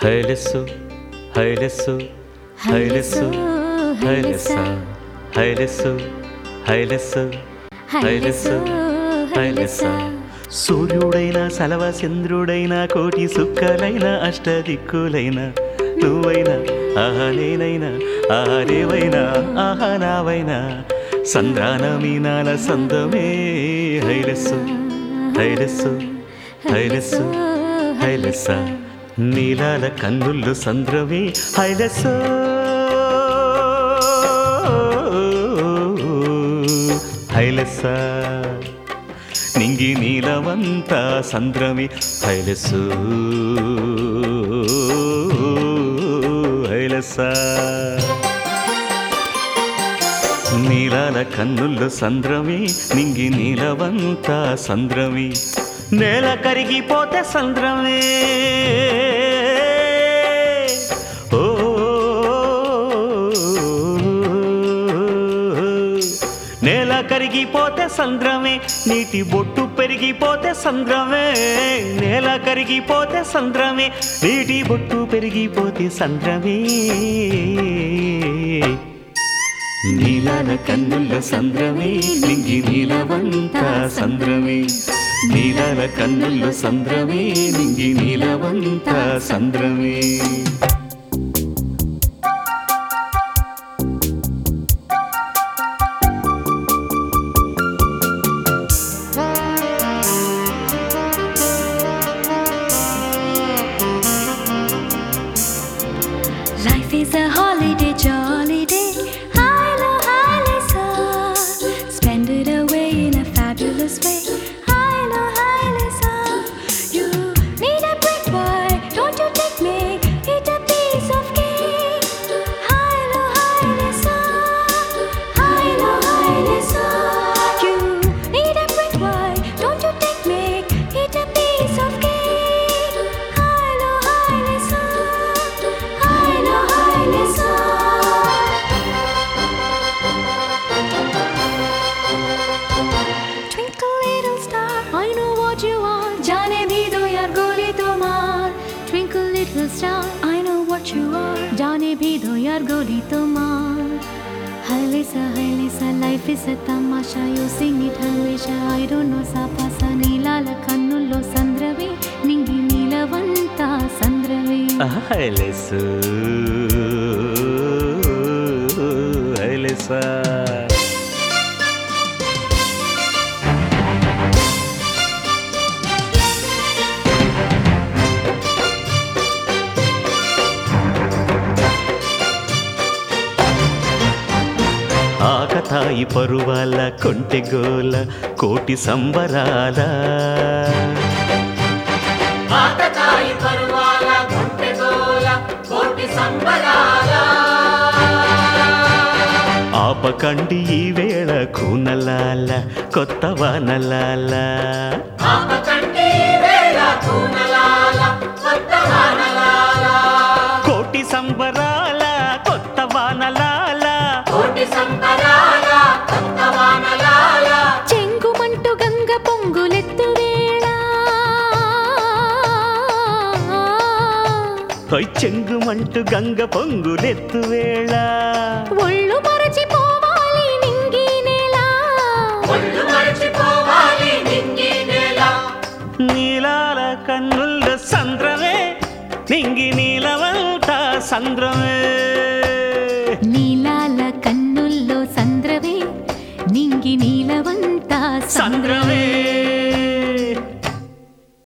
హైలెస్సు హైలెస్సు హైలెస్సు హైలెస్స హైలెస్సు హైలెస్సు హైలెస్సు హైలెస్స సూర్యుడైన సలవ చంద్రుడైన కోటి సుక్కలైన అష్టదిక్కులైన నువ్వైనా ఆహా నేనైనా ఆహా రేవైనా ఆహా నావైనా సంద్రాన మీనాల సందమే హైలెస్సు హైలెస్సు హైలెస్సు హైలెస్స నీలాల కన్నుళ్ళు సంద్రమే హైలెస్సు హైలెస్స నింగి నీలవంత సంద్రమి హైలెస్సు హైలెస్స నీలాల కన్నుల్లో సంద్రమి నింగి నీలవంత సంద్రమి నేల కరిగిపోతే సంద్రమే ఓ నేల కరిగిపోతే సంద్రమే నీటి బొట్టు పెరిగిపోతే సంద్రమే నేల కరిగిపోతే సంద్రమే నీటి బొట్టు పెరిగిపోతే సంద్రమే నీలాల కన్నుల సంద్రమే నింగి నీలవంత సంద్రమే నీలాల కన్నుల సంద్రమే నింగి నీలవంత సంద్రమే Life is a holiday, jolly day. Hilo, hilo, sa. Spend it away in a fabulous way. Hilo, hilo, sa. You need a break, boy. Don't you take me? Eat a piece of cake. Hilo, hilo, sa. Hilo, hilo, sa. You need a break, boy. Don't you take me? Eat a piece of cake. Hilo, hilo, sa. Hilo, hilo, sa. Twinkle little star, I know what you are. जाने भी दो यार गोली तुम्हार. Twinkle little star, I know what you are. जाने भी दो यार गोली तुम्हार. Hi Lisa, hi Lisa, life is a tamasha. You sing it హల్వేషా I don't know సాపాస నీలాల కన్నుల్లో సంద్రవే నింగి నీలవంత సంద్రవే హైలెస్సు హైలెస్స ఆకతాయి పరువాల కొంటెగోల కోటి సంబరాల ఆకతాయి పరువాల గుంటెగోల కోటి సంబరాల ఆపకండి ఈ వేళ కూనలాల కొత్త వానలాల ఆపకండి వేళ కూనలాల కొత్త వానలాల కోటి సంబరాల కొత్త వానలాల కోటి సంబరాల కొత్త వానలాల చెంగుమంటూ గంగ పొంగులెత్తు వేళ హొయ్ చెంగుమంటూ గంగ పొంగులెత్తు వేళ ఒళ్ళు మరచిపోవాలి నింగి నేల ఒళ్ళు మరచిపోవాలి నింగి నేల నీలాల కన్నుల సంద్రమే నింగి నీలవంత సంద్రమే నీలాల కన్నుల్లో సంద్రవే నింగి నీలవంత సంద్రవే సంద్రమే